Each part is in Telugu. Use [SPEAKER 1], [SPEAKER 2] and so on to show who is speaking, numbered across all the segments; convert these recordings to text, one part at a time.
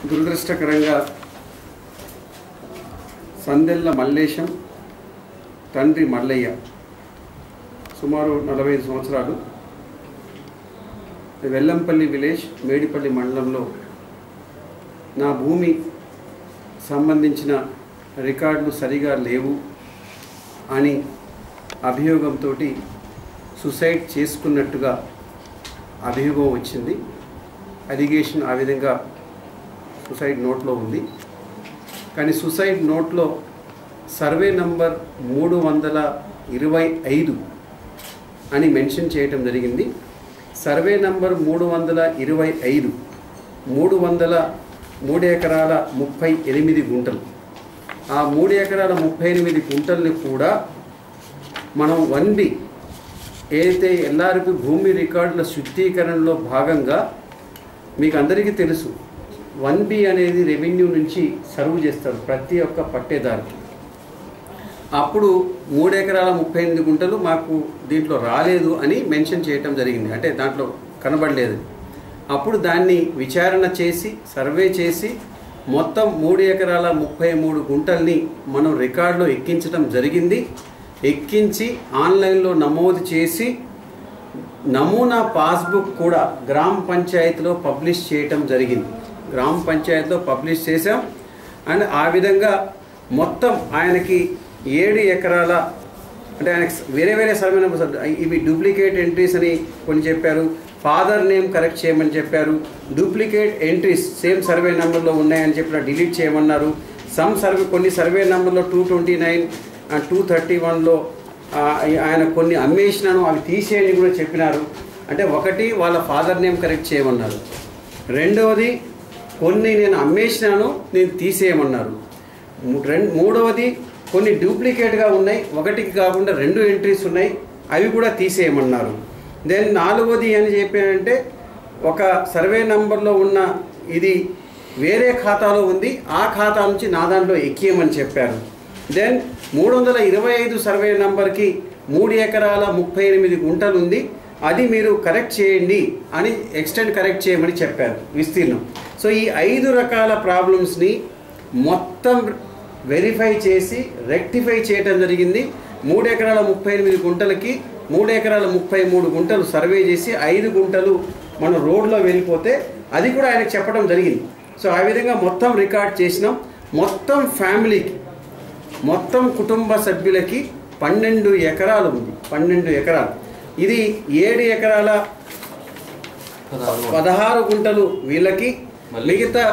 [SPEAKER 1] దురదృష్టకరంగా సందెల్ల మల్లేశం తండ్రి మల్లయ్య సుమారు నలభై ఐదు సంవత్సరాలు వెల్లంపల్లి విలేజ్ మేడిపల్లి మండలంలో నా భూమి సంబంధించిన రికార్డులు సరిగా లేవు అని అభియోగంతో సుసైడ్ చేసుకున్నట్టుగా అభియోగం వచ్చింది అలిగేషన్ ఆ విధంగా సుసైడ్ నోట్లో ఉంది కానీ సుసైడ్ నోట్లో సర్వే నంబర్ మూడు వందల ఇరవై ఐదు అని మెన్షన్ చేయటం జరిగింది సర్వే నంబర్ మూడు వందల ఇరవై ఐదు మూడు వందల మూడు ఎకరాల ముప్పై ఎనిమిది గుంటలు ఆ మూడు ఎకరాల ముప్పై ఎనిమిది గుంటల్ని కూడా మనం వన్ బి ఏదైతే ఎల్ఆర్పి భూమి రికార్డుల శుద్ధీకరణలో భాగంగా మీకు అందరికీ తెలుసు వన్ బి అనేది రెవెన్యూ నుంచి సర్వ్ చేస్తారు ప్రతి ఒక్క పట్టేదారికి అప్పుడు మూడు ఎకరాల ముప్పై ఎనిమిది గుంటలు మాకు దీంట్లో రాలేదు అని మెన్షన్ చేయటం జరిగింది అంటే దాంట్లో కనబడలేదు అప్పుడు దాన్ని విచారణ చేసి సర్వే చేసి మొత్తం మూడు ఎకరాల ముప్పై మూడు గుంటల్ని మనం రికార్డులో ఎక్కించడం జరిగింది ఎక్కించి ఆన్లైన్లో నమోదు చేసి నమూనా పాస్బుక్ కూడా గ్రామ పంచాయతీలో పబ్లిష్ చేయటం జరిగింది గ్రామ పంచాయతీలో పబ్లిష్ చేశాం అండ్ ఆ విధంగా మొత్తం ఆయనకి ఏడు ఎకరాల అంటే ఆయనకి వేరే వేరే సర్వే నెంబర్స్ ఇవి డూప్లికేట్ ఎంట్రీస్ అని కొన్ని చెప్పారు ఫాదర్ నేమ్ కరెక్ట్ చేయమని చెప్పారు డూప్లికేట్ ఎంట్రీస్ సేమ్ సర్వే నెంబర్లో ఉన్నాయని చెప్పిన డిలీట్ చేయమన్నారు సమ్ సర్వే కొన్ని సర్వే నెంబర్లో two twenty nine two thirty వన్లో ఆయన కొన్ని అమ్మేసినాను అవి తీసేయని కూడా చెప్పినారు అంటే ఒకటి వాళ్ళ ఫాదర్ నేమ్ కరెక్ట్ చేయమన్నారు రెండవది కొన్ని నేను అమ్మేసినాను నేను తీసేయమన్నారు ము- రెం- మూడవది కొన్ని డూప్లికేట్గా ఉన్నాయి ఒకటికి కాకుండా రెండు ఎంట్రీస్ ఉన్నాయి అవి కూడా తీసేయమన్నారు దెన్ నాలుగవది అని చెప్పానంటే ఒక సర్వే నంబర్లో ఉన్న ఇది వేరే ఖాతాలో ఉంది ఆ ఖాతా నుంచి నా దాంట్లో ఎక్కియమని చెప్పారు దెన్ మూడు వందల ఇరవై ఐదు సర్వే నంబర్కి మూడు ఎకరాల ముప్పై ఎనిమిది గుంటలు ఉంది అది మీరు కరెక్ట్ చేయండి అని ఎక్స్టెండ్ కరెక్ట్ చేయమని చెప్పారు విస్తీర్ణం సో ఈ ఐదు రకాల ప్రాబ్లమ్స్ని మొత్తం వెరిఫై చేసి రెక్టిఫై చేయటం జరిగింది మూడు ఎకరాల ముప్పై ఎనిమిది గుంటలకి మూడు ఎకరాల ముప్పై మూడు గుంటలు సర్వే చేసి ఐదు గుంటలు మన రోడ్లో వెళ్ళిపోతే అది కూడా ఆయనకు చెప్పడం జరిగింది సో ఆ విధంగా మొత్తం రికార్డ్ చేసినాం మొత్తం ఫ్యామిలీకి మొత్తం కుటుంబ సభ్యులకి పన్నెండు ఎకరాలు ఉంది పన్నెండు ఎకరాలు ఇది ఏడు ఎకరాల పదహారు గుంటలు వీళ్ళకి మిగతా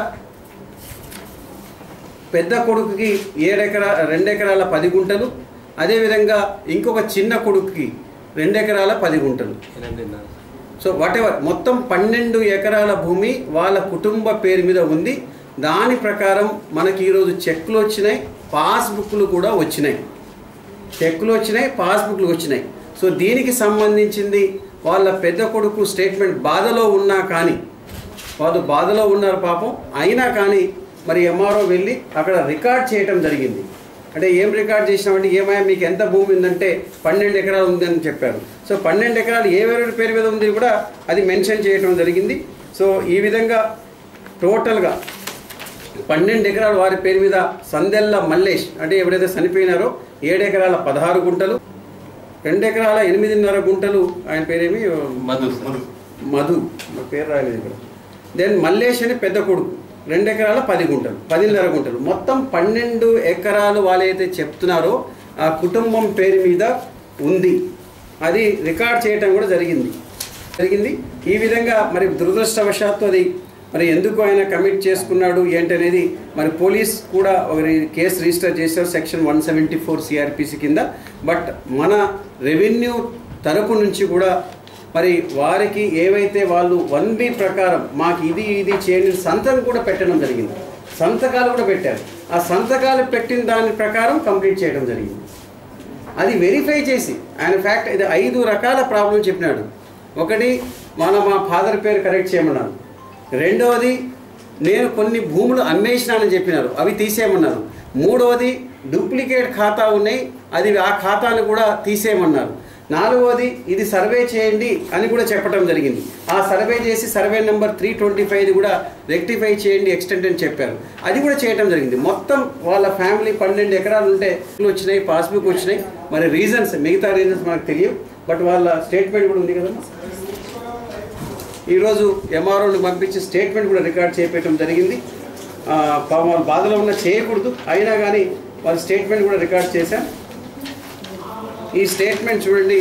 [SPEAKER 1] పెద్ద కొడుకుకి ఏడెకరా రెండెకరాల పది గుంటలు అదేవిధంగా ఇంకొక చిన్న కొడుకుకి రెండెకరాల పది గుంటలు సో వాట్ ఎవర్ మొత్తం పన్నెండు ఎకరాల భూమి వాళ్ళ కుటుంబ పేరు మీద ఉంది దాని ప్రకారం మనకి ఈరోజు చెక్లు వచ్చినాయి పాస్బుక్లు కూడా వచ్చినాయి చెక్లు వచ్చినాయి పాస్బుక్లు వచ్చినాయి సో దీనికి సంబంధించింది వాళ్ళ పెద్ద కొడుకు స్టేట్మెంట్ బాధలో ఉన్నా కానీ వాళ్ళు బాధలో ఉన్నారు పాపం అయినా కానీ మరి ఎంఆర్ఓ వెళ్ళి అక్కడ రికార్డ్ చేయటం జరిగింది అంటే ఏం రికార్డ్ చేసినామంటే ఏమయ్యా మీకు ఎంత భూమి ఉందంటే పన్నెండు ఎకరాలు ఉందని చెప్పారు సో పన్నెండు ఎకరాలు ఎవరెవరి పేరు మీద ఉంది కూడా అది మెన్షన్ చేయటం జరిగింది సో ఈ విధంగా టోటల్గా పన్నెండు ఎకరాలు వారి పేరు మీద సందెల్ల మల్లేష్ అంటే ఎవరైతే చనిపోయినారో ఏడు ఎకరాల పదహారు గుంటలు రెండు ఎకరాల ఎనిమిదిన్నర గుంటలు ఆయన పేరేమి
[SPEAKER 2] మధు మధు
[SPEAKER 1] మధు నా పేరు రాలేదు ఇక్కడ దెన్ మల్లేష్ అని పెద్ద కొడుకు రెండు ఎకరాల పది గుంటలు పదిన్నర గుంటలు మొత్తం పన్నెండు ఎకరాలు వాళ్ళైతే చెప్తున్నారో ఆ కుటుంబం పేరు మీద ఉంది అది రికార్డ్ చేయటం కూడా జరిగింది జరిగింది ఈ విధంగా మరి దురదృష్టవశాత్తు అది మరి ఎందుకు ఆయన కమిట్ చేసుకున్నాడు ఏంటనేది మరి పోలీస్ కూడా ఒక రి- కేసు రిజిస్టర్ చేశారు section one seventy four CrPC కింద బట్ మన రెవెన్యూ తరపు నుంచి కూడా మరి వారికి ఏవైతే వాళ్ళు వన్ బి ప్రకారం మాకు ఇది ఇది చేయండి సంతకం కూడా పెట్టడం జరిగింది సంతకాలు కూడా పెట్టారు ఆ సంతకాలు పెట్టిన దాని ప్రకారం కంప్లీట్ చేయడం జరిగింది అది వెరిఫై చేసి ఆయన ఫ్యాక్ట్ ఇది ఐదు రకాల ప్రాబ్లం చెప్పినాడు ఒకటి మన మా ఫాదర్ పేరు కరెక్ట్ చేయమన్నారు రెండవది నేను కొన్ని భూములు అమ్మేసినానని చెప్పినారు అవి తీసేయమన్నారు మూడవది డూప్లికేట్ ఖాతా ఉన్నాయి అది ఆ ఖాతాను కూడా తీసేయమన్నారు నాలుగోది ఇది సర్వే చేయండి అని కూడా చెప్పడం జరిగింది ఆ సర్వే చేసి survey number three twenty five కూడా రెక్టిఫై చేయండి ఎక్స్టెంట్ అని చెప్పారు అది కూడా చేయడం జరిగింది మొత్తం వాళ్ళ ఫ్యామిలీ పన్నెండు ఎకరాలు ఉంటే వచ్చినాయి పాస్బుక్ వచ్చినాయి మరి రీజన్స్ మిగతా రీజన్స్ మనకు తెలియవు బట్ వాళ్ళ స్టేట్మెంట్ కూడా ఉంది కదా ఈరోజు ఎంఆర్ఓని పంపించి స్టేట్మెంట్ కూడా రికార్డ్ చేపట్టడం జరిగింది ఆ, పాపం వాళ్ళు బాధలో ఉన్న చేయకూడదు అయినా కానీ వాళ్ళ స్టేట్మెంట్ కూడా రికార్డ్ చేశాం ఈ స్టేట్మెంట్ చూడండి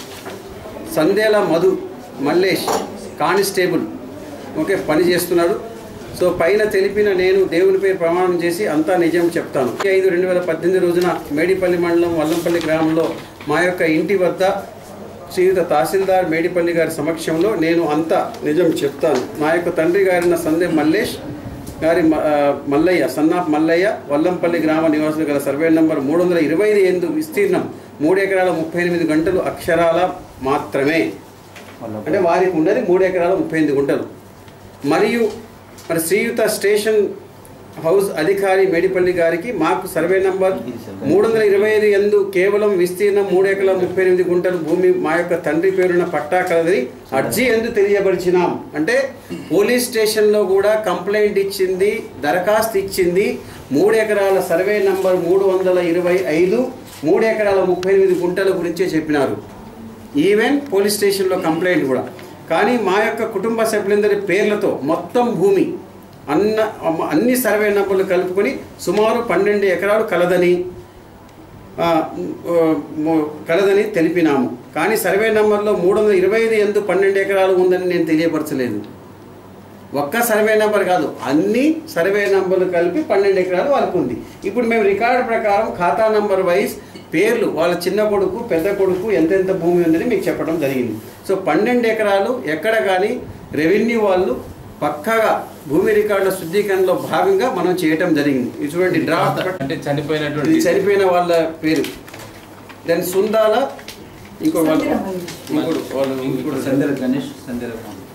[SPEAKER 1] సందేల మధు మల్లేష్ కానిస్టేబుల్ ఓకే పని చేస్తున్నాడు సో పైన తెలిపిన నేను దేవుని పేరు ప్రమాణం చేసి అంతా నిజం చెప్తాను ఐదు రెండు వేల పద్దెనిమిది రోజున మేడిపల్లి మండలం వల్లంపల్లి గ్రామంలో మా యొక్క ఇంటి వద్ద శ్రీయుత తహసీల్దార్ మేడిపల్లి గారి సమక్షంలో నేను అంతా నిజం చెప్తాను నా యొక్క తండ్రి గారిన సందే మల్లేష్ గారి మ- ఆ, మల్లయ్య సన్నాఫ్ మల్లయ్య వల్లంపల్లి గ్రామ నివాసులు గల సర్వే నంబర్ మూడు వందల ఇరవై ఐదు ఎందు విస్తీర్ణం మూడు ఎకరాల ముప్పై ఎనిమిది గంటలు అక్షరాల మాత్రమే అంటే వారికి ఉన్నది మూడు ఎకరాల ముప్పై ఎనిమిది గుంటలు మరియు మరి శ్రీయుత స్టేషన్ హౌస్ అధికారి మేడిపల్లి గారికి మాకు సర్వే నంబర్ మూడు వందల ఇరవై ఐదు ఎందు కేవలం విస్తీర్ణం మూడు ఎకరాల ముప్పై ఎనిమిది గుంటలు భూమి మా యొక్క తండ్రి పేరున పట్టా కలదని అర్జీ ఎందు తెలియపరిచినాం అంటే పోలీస్ స్టేషన్లో కూడా కంప్లైంట్ ఇచ్చింది దరఖాస్తు ఇచ్చింది మూడు ఎకరాల సర్వే నంబర్ మూడు వందల ఇరవై ఐదు మూడు ఎకరాల ముప్పై ఎనిమిది గుంటల గురించే చెప్పినారు ఈవెన్ పోలీస్ స్టేషన్లో కంప్లైంట్ కూడా కానీ మా యొక్క కుటుంబ సభ్యులందరి పేర్లతో మొత్తం భూమి అన్న అన్ని సర్వే నంబర్లు కలుపుకొని సుమారు పన్నెండు ఎకరాలు కలదని ఆ, ము- కలదని తెలిపినాము కానీ సర్వే నంబర్లో మూడు వందల ఇరవై ఐదు ఎందు పన్నెండు ఎకరాలు ఉందని నేను తెలియపరచలేదు ఒక్క సర్వే నెంబర్ కాదు అన్ని సర్వే నంబర్లు కలిపి పన్నెండు ఎకరాలు వాళ్ళకు ఉంది ఇప్పుడు మేము రికార్డు ప్రకారం ఖాతా నంబర్ వైజ్ పేర్లు వాళ్ళ చిన్న కొడుకు పెద్ద కొడుకు ఎంతెంత భూమి ఉందని మీకు చెప్పడం జరిగింది సో పన్నెండు ఎకరాలు ఎక్కడ కానీ రెవెన్యూ వాళ్ళు పక్కాగా భూమి రికార్డుల శుద్ధీకరణలో భాగంగా మనం చేయటం జరిగింది ఇది చూడండి డ్రాఫ్ట్
[SPEAKER 2] అంటే
[SPEAKER 1] ఇది
[SPEAKER 2] చనిపోయినటువంటి
[SPEAKER 1] చనిపోయిన వాళ్ళ పేరు దెన్ సుందాల ఇంకో వాళ్ళు ఇంకోటి వాళ్ళు ఇంకోటి
[SPEAKER 3] సందర గణేష్ సందర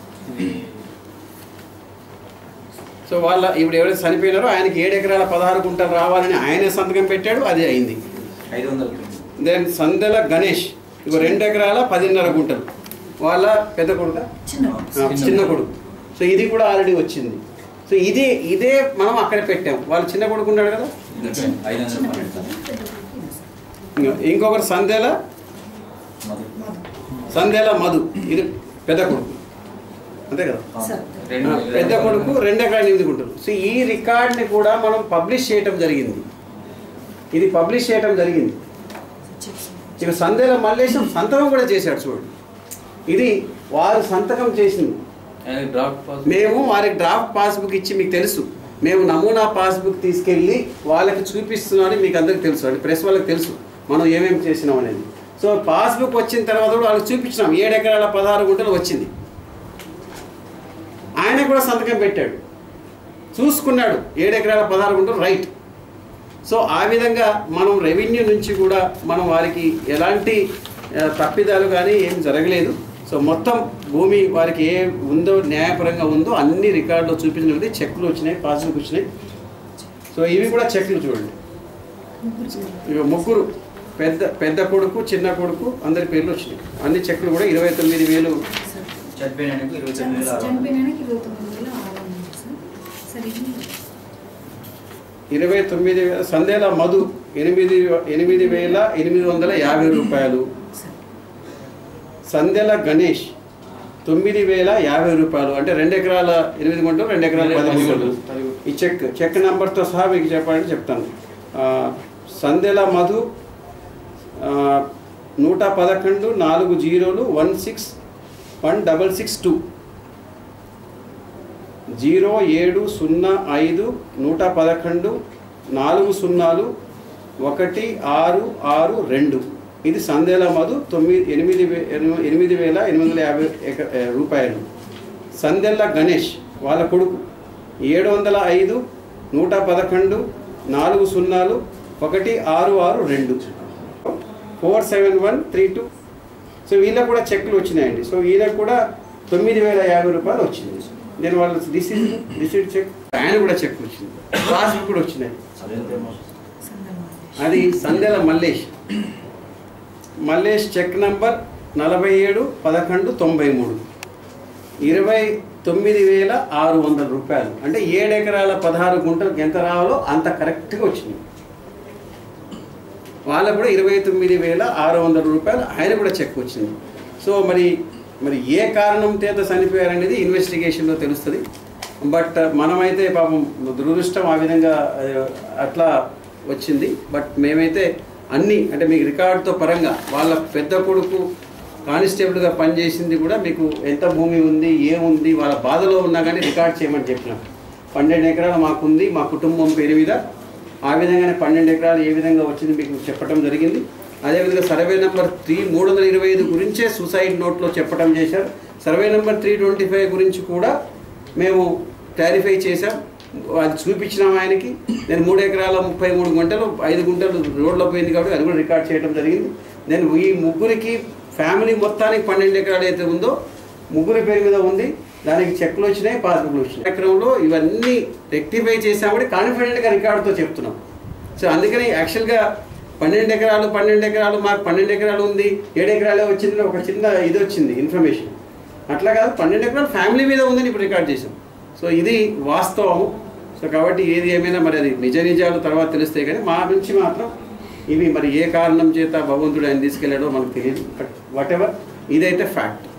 [SPEAKER 1] సో వాళ్ళ ఇప్పుడు ఎవరైతే చనిపోయినారో ఆయనకి ఏడు ఎకరాల పదహారు గుంటలు రావాలని ఆయనే సంతకం పెట్టాడు అది అయింది
[SPEAKER 3] ఐదు వందల
[SPEAKER 1] దెన్ సందెల గణేష్ ఇక రెండు ఎకరాల పదిన్నర గుంటలు వాళ్ళ పెద్ద కొడుక
[SPEAKER 4] చిన్న
[SPEAKER 1] చిన్న కొడుకు సో ఇది కూడా ఆల్రెడీ వచ్చింది సో ఇదే ఇదే మనం అక్కడ పెట్టాం వాళ్ళు చిన్న కొడుకు ఉన్నాడు కదా
[SPEAKER 3] ఐదు వందల పన్నెండు
[SPEAKER 1] ఇంకో- ఇంకొకరు సందేల
[SPEAKER 3] మధు
[SPEAKER 1] సందేల మధు ఇది పెద్ద కొడుకు అంతే కదా
[SPEAKER 4] సార్
[SPEAKER 2] రెండు
[SPEAKER 1] ఆ, పెద్ద కొడుకు రెండు ఎకరాల ఎనిమిది గుంటలు సో ఈ రికార్డ్ని కూడా మనం పబ్లిష్ చేయటం జరిగింది ఇది పబ్లిష్ చేయటం జరిగింది ఇక సందేల మల్లేశం సంతకం కూడా చేశాడు చూడండి ఇది వారు సంతకం చేసింది
[SPEAKER 2] ఆయన డ్రాఫ్ట్ పాస్
[SPEAKER 1] మేము వారికి డ్రాఫ్ట్ పాస్బుక్ ఇచ్చి మీకు తెలుసు మేము నమూనా పాస్బుక్ తీసుకెళ్ళి వాళ్ళకి చూపిస్తున్నామని మీకు అందరికి తెలుసు అంటే ప్రెస్ వాళ్ళకి తెలుసు మనం ఏమేమి చేసినాం అనేది సో పాస్బుక్ వచ్చిన తర్వాత కూడా వాళ్ళకి చూపించినాం ఏడు ఎకరాల పదహారు గుంటలు వచ్చింది ఆయన కూడా సంతకం పెట్టాడు చూసుకున్నాడు ఏడు ఎకరాల పదహారు గుంటలు రైట్ సో ఆ విధంగా మనం రెవెన్యూ నుంచి కూడా మనం వారికి ఎలాంటి ఆ, తప్పిదాలు కానీ ఏం జరగలేదు సో మొత్తం భూమి వారికి ఏ ఉందో న్యాయపరంగా ఉందో అన్ని రికార్డులో చూపించినది చెక్లు వచ్చినాయి పాస్బుక్ వచ్చినాయి సో ఇవి కూడా చెక్లు చూడండి ఇక ముగ్గురు పెద్ద పెద్ద కొడుకు చిన్న కొడుకు అందరి పేర్లు వచ్చినాయి అన్ని చెక్లు కూడా ఇరవై తొమ్మిది వేలు
[SPEAKER 3] చనిపోయినానికి ఇరవై తొమ్మిది వేల ఆరు వందలు.
[SPEAKER 4] చనిపోయినానికి ఇరవై తొమ్మిది వేల ఆరు వందలు సార్ సార్ ఇది
[SPEAKER 1] ఇరవై తొమ్మిది వేల సందేల మధు ఎనిమిది ఎనిమిది వేల ఎనిమిది వందల యాభై రూపాయలు
[SPEAKER 4] సార్
[SPEAKER 1] సందెల గణేష్ తొమ్మిది వేల యాభై రూపాయలు అంటే రెండు ఎకరాల ఎనిమిది గుంటలు రెండు ఎకరాల పది గుంటలు ఈ చెక్ చెక్ నెంబర్తో సహా మీకు చెప్పాలంటే చెప్తాను ఆ, సందెల మధు ఆ, నూట పదకొండు నాలుగు జీరోలు one six one double six two zero ఏడు సున్నా ఐదు నూట పదకొండు నాలుగు సున్నాలు ఒకటి ఆరు ఆరు రెండు ఇది సందేల మధు తొమ్మిది ఎనిమిది వే- ఎనిమి- ఎనిమిది వేల ఎనిమిది వందల యాభై ఎక- ఏ, రూపాయలు సందెల్ల గణేష్ వాళ్ళ కొడుకు ఏడు వందల ఐదు నూట పదకొండు నాలుగు సున్నాలు ఒకటి ఆరు ఆరు రెండు four seven one three two so వీళ్ళకి కూడా చెక్లు వచ్చినాయండి సో వీళ్ళకి కూడా తొమ్మిది వేల యాభై రూపాయలు వచ్చింది నేను వాళ్ళ రిసీట్ రిసీట్ చెక్ ఆయన కూడా చెక్ వచ్చింది పాస్బుక్ కూడా వచ్చినాయి
[SPEAKER 3] అదేంటేమో
[SPEAKER 4] సందర్భం
[SPEAKER 1] అది సందెల మల్లేష్ మల్లేష్ చెక్ నంబర్ నలభై ఏడు పదకొండు తొంభై మూడు ఇరవై తొమ్మిది వేల ఆరు వందల రూపాయలు అంటే ఏడు ఎకరాల పదహారు గుంటలకు ఎంత రావాలో అంత కరెక్ట్గా వచ్చింది వాళ్ళకు కూడా ఇరవై తొమ్మిది వేల ఆరు వందల రూపాయలు ఆయన కూడా చెక్ వచ్చింది సో మరి మరి ఏ కారణం చేత చనిపోయారనేది ఇన్వెస్టిగేషన్లో తెలుస్తుంది బట్ మనమైతే పాపం దురదృష్టం ఆ విధంగా ఆ, అట్లా వచ్చింది బట్ మేమైతే అన్నీ అంటే మీకు రికార్డుతో పరంగా వాళ్ళ పెద్ద కొడుకు కానిస్టేబుల్గా పనిచేసింది కూడా మీకు ఎంత భూమి ఉంది ఏముంది వాళ్ళ బాధలో ఉన్నా కానీ రికార్డ్ చేయమని చెప్పినాం పన్నెండు ఎకరాలు మాకుంది మా కుటుంబం పేరు మీద ఆ విధంగానే పన్నెండు ఎకరాలు ఏ విధంగా వచ్చింది మీకు చెప్పడం జరిగింది అదేవిధంగా సర్వే నెంబర్ త్రీ మూడు వందల ఇరవై ఐదు గురించే సూసైడ్ నోట్లో చెప్పడం చేశారు survey number three twenty five గురించి కూడా మేము క్లారిఫై చేశాం అది చూపించినాం ఆయనకి నేను మూడు ఎకరాల ముప్పై మూడు గంటలు ఐదు గుంటలు రోడ్లో పోయింది కాబట్టి అది కూడా రికార్డ్ చేయడం జరిగింది నేను ఈ ముగ్గురికి ఫ్యామిలీ మొత్తానికి పన్నెండు ఎకరాలు అయితే ఉందో ముగ్గురి పేరు మీద ఉంది దానికి చెక్లు వచ్చినాయి పాస్బుక్లు వచ్చినాయి ఎకరంలో ఇవన్నీ రెక్టిఫై చేసామని కాన్ఫిడెంట్గా రికార్డుతో చెప్తున్నాం సో అందుకని యాక్చువల్గా పన్నెండు ఎకరాలు పన్నెండు ఎకరాలు మాకు పన్నెండు ఎకరాలు ఉంది ఏడు ఎకరాలే వచ్చింది ఒక చిన్న ఇది వచ్చింది ఇన్ఫర్మేషన్ అట్లా కాదు పన్నెండు ఎకరాలు ఫ్యామిలీ మీద ఉందని ఇప్పుడు రికార్డ్ చేసాం సో ఇది వాస్తవము సో కాబట్టి ఏది ఏమైనా మరి అది నిజ నిజాలు తర్వాత తెలుస్తాయి కానీ మా నుంచి మాత్రం ఇవి మరి ఏ కారణం చేత భగవంతుడు ఆయన తీసుకెళ్ళాడో మనకు తెలియదు బట్ వాట్ ఎవర్ ఇదైతే ఫ్యాక్ట్